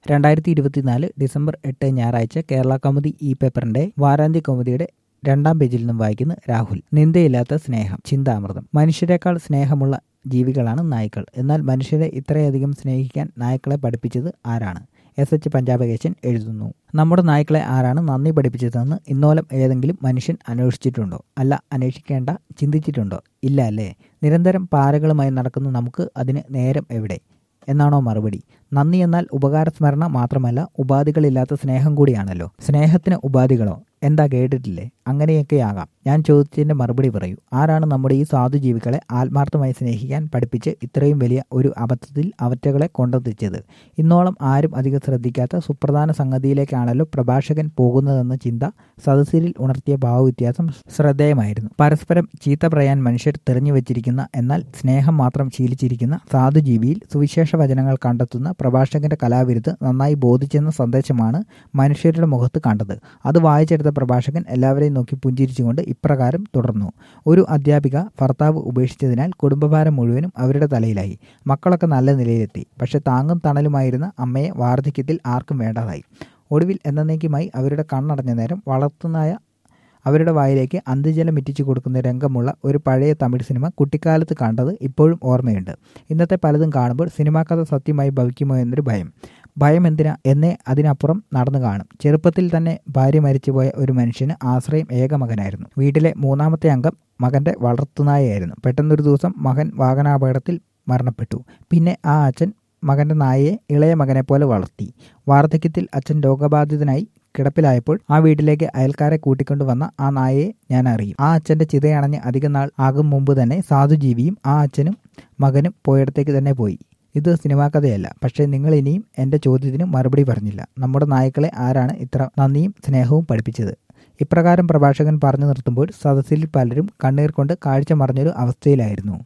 രണ്ടായിരത്തി ഇരുപത്തിനാല് ഡിസംബർ എട്ട് ഞായറാഴ്ച കേരള കൗമുദി ഈ പേപ്പറിന്റെ വാരാന്ത്യ കൗമുദിയുടെ രണ്ടാം പേജിൽ നിന്നും വായിക്കുന്നു രാഹുൽ നിന്ദയില്ലാത്ത സ്നേഹം ചിന്താമൃതം മനുഷ്യരെക്കാൾ സ്നേഹമുള്ള ജീവികളാണ് നായ്ക്കൾ എന്നാൽ മനുഷ്യരെ ഇത്രയധികം സ്നേഹിക്കാൻ നായ്ക്കളെ പഠിപ്പിച്ചത് ആരാണ് എസ് എച്ച് പഞ്ചാബകേശൻ എഴുതുന്നു നമ്മുടെ നായ്ക്കളെ ആരാണ് നന്ദി പഠിപ്പിച്ചതെന്ന് ഇന്നോലം ഏതെങ്കിലും മനുഷ്യൻ അന്വേഷിച്ചിട്ടുണ്ടോ അല്ല അന്വേഷിക്കേണ്ട ചിന്തിച്ചിട്ടുണ്ടോ ഇല്ല അല്ലേ നിരന്തരം പാരകളുമായി നടക്കുന്ന നമുക്ക് അതിന് നേരം എവിടെ എന്നാണോ മറുപടി നന്ദി എന്നാൽ ഉപകാരസ്മരണ മാത്രമല്ല ഉപാധികളില്ലാത്ത സ്നേഹം കൂടിയാണല്ലോ സ്നേഹത്തിന് ഉപാധികളോ എന്താ കേട്ടിട്ടില്ലേ അങ്ങനെയൊക്കെയാകാം ഞാൻ ചോദിച്ചതിന്റെ മറുപടി പറയൂ ആരാണ് നമ്മുടെ ഈ സാധുജീവികളെ ആത്മാർത്ഥമായി സ്നേഹിക്കാൻ പഠിപ്പിച്ച് ഇത്രയും വലിയ ഒരു അബദ്ധത്തിൽ അവറ്റകളെ കൊണ്ടെത്തിച്ചത് ഇന്നോളം ആരും അധികം ശ്രദ്ധിക്കാത്ത സുപ്രധാന സംഗതിയിലേക്കാണല്ലോ പ്രഭാഷകൻ പോകുന്നതെന്ന ചിന്ത സദസ്സിൽ ഉണർത്തിയ ഭാവവ്യത്യാസം ശ്രദ്ധേയമായിരുന്നു പരസ്പരം ചീത്ത പറയാൻ മനുഷ്യർ തെരഞ്ഞു വെച്ചിരിക്കുന്ന എന്നാൽ സ്നേഹം മാത്രം ശീലിച്ചിരിക്കുന്ന സാധുജീവിയിൽ സുവിശേഷ വചനങ്ങൾ കണ്ടെത്തുന്ന പ്രഭാഷകന്റെ കലാവിരുത് നന്നായി ബോധിച്ചെന്ന സന്ദേശമാണ് മനുഷ്യരുടെ മുഖത്ത് കണ്ടത് അത് വായിച്ചെടുത്ത പ്രഭാഷകൻ എല്ലാവരെയും നോക്കി പുഞ്ചിരിച്ചുകൊണ്ട് ഇപ്രകാരം തുടർന്നു ഒരു അധ്യാപിക ഭർത്താവ് ഉപേക്ഷിച്ചതിനാൽ കുടുംബഭാരം മുഴുവനും അവരുടെ തലയിലായി മക്കളൊക്കെ നല്ല നിലയിലെത്തി പക്ഷെ താങ്ങും തണലുമായിരുന്ന അമ്മയെ വാർദ്ധക്യത്തിൽ ആർക്കും വേണ്ടതായി ഒടുവിൽ എന്നേക്കുമായി അവരുടെ കണ്ണടഞ്ഞ നേരം വളർത്തുന്നായ അവരുടെ വായിലേക്ക് അന്ത്യജലം ഇറ്റിച്ചു കൊടുക്കുന്ന രംഗമുള്ള ഒരു പഴയ തമിഴ് സിനിമ കുട്ടിക്കാലത്ത് കണ്ടത് ഇപ്പോഴും ഓർമ്മയുണ്ട് ഇന്നത്തെ പലതും കാണുമ്പോൾ സിനിമാ കഥ സത്യമായി ഭവിക്കുമോ എന്നൊരു ഭയം ഭയം എന്തിനാ എന്നേ അതിനപ്പുറം നടന്നു കാണും ചെറുപ്പത്തിൽ തന്നെ ഭാര്യ മരിച്ചുപോയ ഒരു മനുഷ്യന് ആശ്രയം ഏക മകനായിരുന്നു വീട്ടിലെ മൂന്നാമത്തെ അംഗം മകന്റെ വളർത്തുനായായിരുന്നു പെട്ടെന്നൊരു ദിവസം മകൻ വാഹനാപകടത്തിൽ മരണപ്പെട്ടു പിന്നെ ആ അച്ഛൻ മകന്റെ നായയെ ഇളയ മകനെ പോലെ വളർത്തി വാർദ്ധക്യത്തിൽ അച്ഛൻ രോഗബാധിതനായി കിടപ്പിലായപ്പോൾ ആ വീട്ടിലേക്ക് അയൽക്കാരെ കൂട്ടിക്കൊണ്ടു വന്ന ആ നായയെ ഞാൻ അറിയും ആ അച്ഛന്റെ ചിതയണഞ്ഞ് അധികം നാൾ ആകും മുമ്പ് തന്നെ സാധുജീവിയും ആ അച്ഛനും മകനും പോയിടത്തേക്ക് തന്നെ പോയി ഇത് സിനിമാ കഥയല്ല പക്ഷേ നിങ്ങൾ ഇനിയും എൻ്റെ ചോദ്യത്തിന് മറുപടി പറഞ്ഞില്ല നമ്മുടെ നായ്ക്കളെ ആരാണ് ഇത്ര നന്ദിയും സ്നേഹവും പഠിപ്പിച്ചത് ഇപ്രകാരം പ്രഭാഷകൻ പറഞ്ഞു നിർത്തുമ്പോൾ സദസ്സിൽ പലരും കണ്ണീർ കൊണ്ട് കാഴ്ച മറഞ്ഞൊരു അവസ്ഥയിലായിരുന്നു